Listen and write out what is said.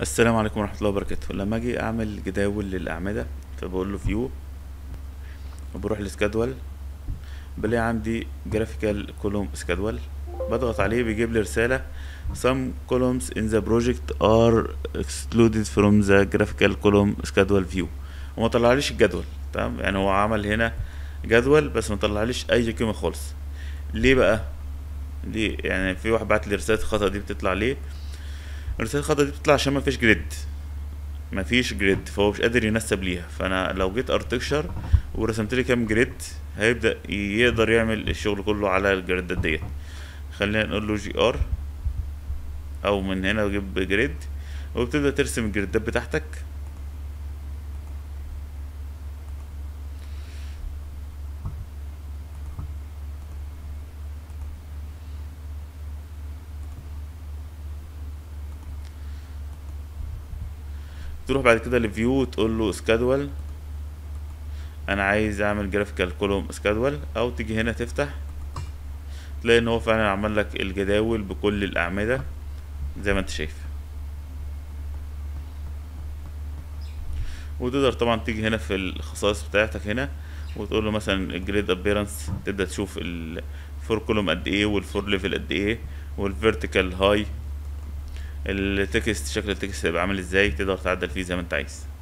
السلام عليكم ورحمة الله وبركاته لما اجي اعمل جداول للأعمدة فبقول له فيو وبروح لسكادول بلاقي عندي جرافيكال كولوم سكادول بضغط عليه بيجيب لي رسالة some columns in the project are excluded from the graphical column schedule view وما طلعليش الجدول تمام يعني هو عمل هنا جدول بس ما طلعليش اي قيمة خالص ليه بقى ليه يعني في واحد بعت لي رسالة الخطأ دي بتطلع ليه رسالة الخطأ دي بتطلع عشان مفيش جريد مفيش جريد فهو مش قادر ينسب ليها فانا لو جيت ارتكشر ورسمت لي كام جريد هيبدأ يقدر يعمل الشغل كله على الجريدات ديت خلينا نقول له جي ار او من هنا اجيب جريد وبتبدأ ترسم الجريدات بتاعتك تروح بعد كده لفيو وتقول له سكادول انا عايز اعمل جرافيكال كولوم سكادول او تيجي هنا تفتح تلاقي ان هو فعلا عمل لك الجداول بكل الاعمدة زي ما انت شايف وتقدر طبعا تيجي هنا في الخصائص بتاعتك هنا وتقول له مثلا الجريد ابيرنس تبدا تشوف الفور كولوم قد ايه والفور ليفل قد ايه والفيرتيكال هاي التكست شكل التكست هيبقى عامل ازاي تقدر تعدل فيه زي ما انت عايز